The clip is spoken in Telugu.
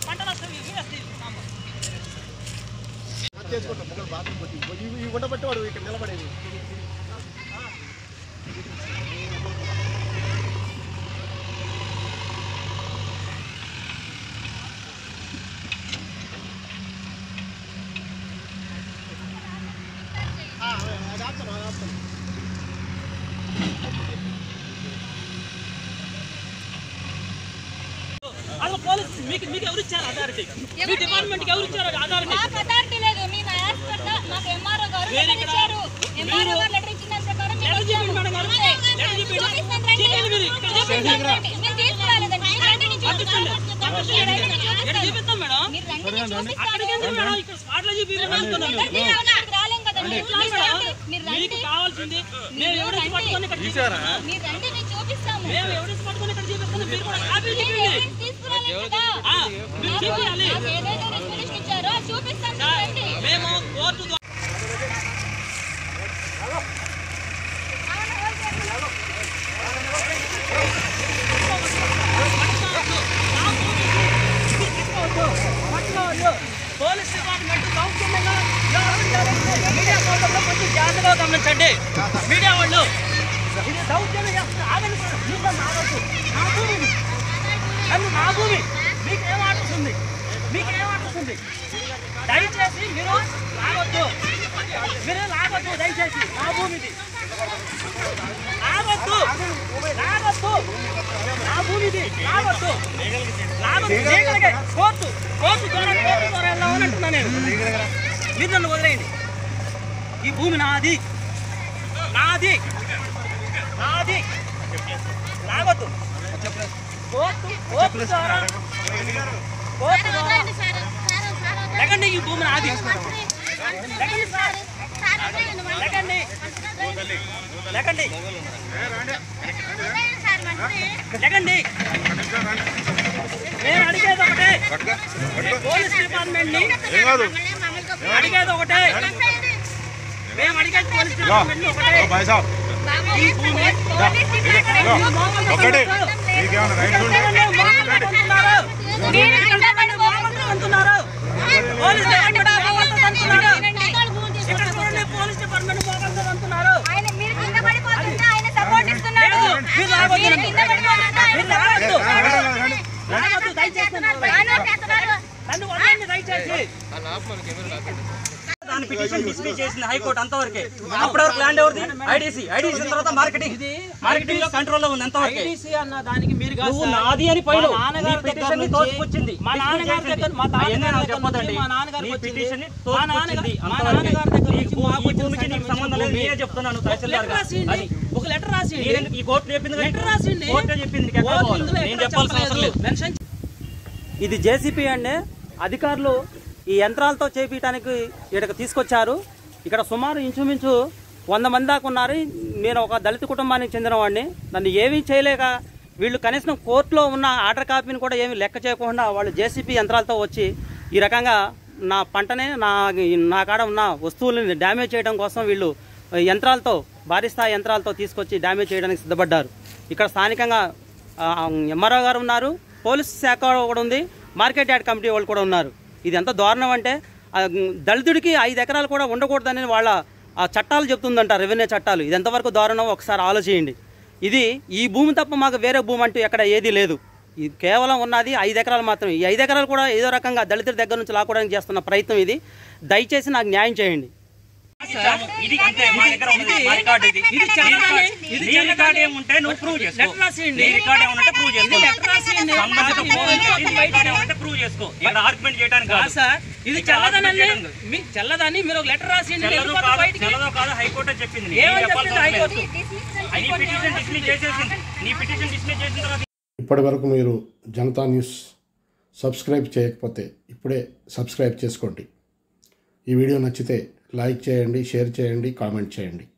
పంట నష్టం వీరేస్తే చేసుకుంటాం పిల్లలు బాత్రూమ్ కొట్టి ఇవి ఇవి ఉండబట్టి వాడు ఇక్కడ నిలబడేది ఆ, అది ఆపుతాను, అది ఆపుతాను. అసలు పోలీస్ మీకు మీకు ఎవరు ఇచ్చారు అథారిటీ మీ డిపార్ట్మెంట్కి ఎవరు ఇచ్చారు అథారిటీ మాకు అథారిటీ లేదు మేము హాస్పిటల్ మాకు ఎంఆర్ఓ గారు వేరే లెటర్ ఇక్కడ ఇచ్చారు ఎంఆర్ఓ గారు లెటర్ ఇచ్చిన ప్రకారం మేము లెటర్ చూపించండి మేడం గారు. వచ్చాము. లెటర్ చూపించండి. చూపిస్తాను రండి. చూపించండి మీరు. ఇక్కడ చూపించండి. చూపిస్తాను రండి. మేము తీసుకురాలేదండి. మీరు రండి, నేను పంపించండి. చూపిస్తాను. పంపించండి. మీరు రండి, నేను ఎక్కడ చూపిస్తాను. చూపిస్తాం మేడం మీరు రండి, నేను చూపిస్తాను. అక్కడికి ఎందుకు మేడం ఇక్కడ స్పాట్లో చూపించండి అంటున్నాను ఎవరు తీసుకురావాలి? ఇక్కడికి రాలేం కదండి. మీరు రండి, మీరు రండి. మీకు కావాల్సింది మేము ఎవరు రండి. పట్టుకొని ఇక్కడ చూపిస్తాము మీరు రండి, నేను చూపిస్తాము. మేము ఎవరు పట్టుకొని ఇక్కడ చూపిస్తాము మీరు కూడా కాపీ నేను చూపించండి ఎవరిని తీసుకురాలేదు కదా. ఆ, మీరు నాకు- చూపించాలి నాకు ఏదైతే రెస్పిరేషన్ ఇచ్చారో అది చూపిస్తాను మీరు రండి. మేము కోర్టు ద్వారా పోలీస్ డిపార్ట్మెంట్ సౌఖ్యంగా మీడియా సోదరులు కొంచెం జాగ్రత్తగా గమనించండి మీడియా వాళ్ళు ఇది దౌర్జన్యం చేస్తున్నారు. ఆగండి సార్. మీరు ఆగొద్దు. నా భూమి ఇది. అది నా భూమి మీకు ఏం ఆడుతుంది మీకు ఏం ఆడుతుంది దయచేసి మీరు లాగొద్దు మీరు లాగొద్దు దయచేసి నా భూమి ఇది లాగొద్దు లాగొద్దు నా భూమి ఇది లాగొద్దు లాగొద్దు చేయగలిగే కోర్టు కోర్టు ద్వారా కోర్టు ద్వారా వెళ్ళామని అంటున్నా నేను మీరు నన్ను వదిలేయండి ఈ భూమి నాది నాది నాది లాగొద్దు కోర్టు కోర్టు ద్వారా కోర్టు ద్వారా వదలండి సార్. సార్, సార్, వదలండి. లేకండి ఈ భూమి నాది మంత్రి, లేకండి సార్ సార్, వదలండి. లేకండి లేకండి వదలండి సార్, మంత్రి. లేకండి నేను అడిగేది ఒకటే పోలీస్ డిపార్ట్మెంట్ ని మమ్మల్ని మమ్మల్ని అడిగేది ఒకటే మేము అడిగేది పోలీస్ డిపార్ట్మెంట్ ని ఒకటే ఈ భూమి పోలీస్ డిపార్ట్మెంట్ ఒకటి మీకేమైనా రైట్స్ ఉంటే అంటున్నారు మీరు ఇంతమంది మోహన్ అంటున్నారు పోలీస్ డిపార్ట్మెంట్ మోహన్ అంటున్నారు ఇక్కడ చూడండి పోలీస్ డిపార్ట్మెంట్ మోహన్ అంటున్నారు ఆయన మీరు కింద పడిపోతుంటే ఆయన సపోర్ట్ ఇస్తున్నాడు లేదు, మీరు లాగొద్దు. మీరు కింద పడిపోతుంటే ఆయన మీరు లాగొద్దు. support లాగొద్దు, దయచేసి నన్ను ఆయన చేస్తున్నారు. నన్ను వదలండి దయచేసి దాని పిటిషన్ డిస్మిస్ చేసింది హైకోర్టు అంతవరకే అప్పటి వరకు ల్యాండ్ ఎవరిది ఐడీసీ ఐడీసీ తర్వాత మార్కెటింగ్ మార్కెటింగ్ లో కంట్రోల్ లో ఉంది అంతవరకే ఐడీసీ అన్న దానికి మీరు కాదు నువ్వు సార్. నాది అని మా పోయినావు. నాన్నగారి నీ దగ్గర పిటిషన్ ని నుంచి- తోసిపుచ్చింది. మా డిస్మిస్ నాన్నగారి చేసింది. దగ్గర మా అవన్నీ తాతగారి నాకు దగ్గర చెప్పొద్దండి. నుంచి మా నాన్నగారికి నీ వచ్చింది. పిటిషన్ ని మా తోసిపుచ్చింది. నాన్నగారి- మా అంతవరకే. నాన్నగారి దగ్గర నీ నుంచి భూ- మాకు ఈ వచ్చిన భూమికి నీకు సంబంధం సంబంధం లేదు లేదు. నేనే చెప్తున్నాను ఒక తహసీల్దార్ లెటర్ గా. రాసియండి. అది. ఒక లెటర్ రాసియండి నేనెందుకు- ఈ కోర్టు చెప్పింది కదా. లెటర్ రాసియండి కోర్టే చెప్పింది నీకు ఎక్కడ కోర్టు పోవాలి. ఇందులో నేను ఎక్కడ చెప్పాల్సిన అవసరం లేదు చెప్పలేదు. మెన్షన్ ఇది జేసీపీ అండి అధికారులు ఈ యంత్రాలతో చేపించడానికి ఇక్కడికి తీసుకొచ్చారు ఇక్కడ సుమారు ఇంచుమించు వంద మంది దాకా ఉన్నారు నేను ఒక దళిత కుటుంబానికి చెందిన వాడిని నన్ను ఏమీ చేయలేక వీళ్ళు కనీసం కోర్టులో ఉన్న ఆర్డర్ కాపీని కూడా ఏమీ లెక్క చేయకుండా వాళ్ళు జేసీపీ యంత్రాలతో వచ్చి ఈ రకంగా నా పంటనే నా నా కాడ ఉన్న వస్తువులని డ్యామేజ్ చేయడం కోసం వీళ్ళు యంత్రాలతో భారీ స్థాయి యంత్రాలతో తీసుకొచ్చి డ్యామేజ్ చేయడానికి సిద్ధపడ్డారు ఇక్కడ స్థానికంగా ఎంఆర్ఓ గారు ఉన్నారు పోలీస్ శాఖ కూడా ఉంది మార్కెట్ యార్డ్ కమిటీ వాళ్ళు కూడా ఉన్నారు ఇది ఎంత దారుణం అంటే ఆ, దళితుడికి ఐదు ఎకరాలు కూడా ఉండకూడదని వాళ్ళ ఆ చట్టాలు చెప్తుందంట రెవెన్యూ చట్టాలు ఇది ఎంతవరకు దారుణం ఒకసారి ఆలోచించండి ఇది ఈ భూమి తప్ప మాకు వేరే భూమి అంటూ ఎక్కడ ఏదీ లేదు ఇది కేవలం ఉన్నది ఐదు ఎకరాలు మాత్రమే ఈ ఐదు ఎకరాలు కూడా ఏదో రకంగా దళితుల దగ్గర నుంచి లాక్కోవడానికి చేస్తున్న ప్రయత్నం ఇది దయచేసి నాకు న్యాయం చేయండి ఇది అంతే మా దగ్గర ఉన్నది మా రికార్డ్ ఇది ఇది చల్లదని ఇది నీ రికార్డ్ ఏముంటే నువ్వు ప్రూవ్ చేసుకో లెటర్ రాసియండి. నీ రికార్డ్ ఏమంటే ప్రూవ్ చేసుకో లెటర్ రాసియండి. సంబంధిత ఇది ఫోన్ మొత్తం నీ బయట రికార్డ్ ఏమంటే ప్రూవ్ చేసుకో ఇక్కడ ఆర్గ్యుమెంట్ చేయడానికి కాదు కాదు సార్ ఇది ఇక్కడ చల్లదని ఆర్గ్యుమెంట్ చేయడం మీకు చల్లదని మీరు ఒక లెటర్ రాసియండి చెల్లదో వెళ్ళిపోతే కాదు బయటికి. చెల్లదో కాదు హైకోర్టే చెప్పింది ఏమని నేను చెప్పాల్సిన చెప్పింది అవసరం లేదు. హైకోర్టు నీ పిటిషన్ డిస్మిస్ చేసేసింది నీ పిటిషన్ డిస్మిస్ చేసిన తర్వాత ఇప్పటి వరకు మీరు జనతా న్యూస్ సబ్స్క్రైబ్ చేయకపోతే ఇప్పుడే సబ్స్క్రైబ్ చేసుకోండి ఈ వీడియో నచ్చితే లైక్ చేయండి షేర్ చేయండి కామెంట్ చేయండి